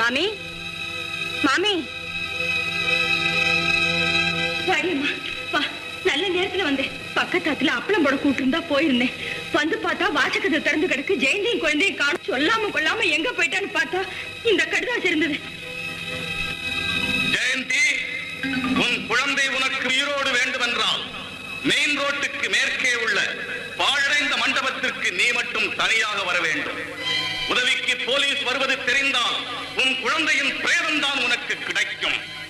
மாமி மாமி வாடியம்மா வா நல்ல நேரத்துல வந்தேன் பக்கத்தாத்துல அப்பளம் போட கூட்டிருந்தா போயிருந்தேன் வந்து பார்த்தா வாசக்கதை திறந்து கிடக்கு ஜெயந்தியும் குழந்தையும் காணும் சொல்லாம கொள்ளாம எங்க போயிட்டான்னு பார்த்தா இந்த கடுதாசி இருந்தது ஜெயந்தி உன் குழந்தை உனக்கு உயிரோடு வேண்டுமென்றால் மெயின் ரோட்டுக்கு மேற்கே உள்ள பாழடைந்த மண்டபத்திற்கு நீ மட்டும் தனியாக வர வேண்டும் உதவிக்கு போலீஸ் வருவது தெரிந்தால் உன் குழந்தையின் பிரேதம்தான் உனக்கு கிடைக்கும்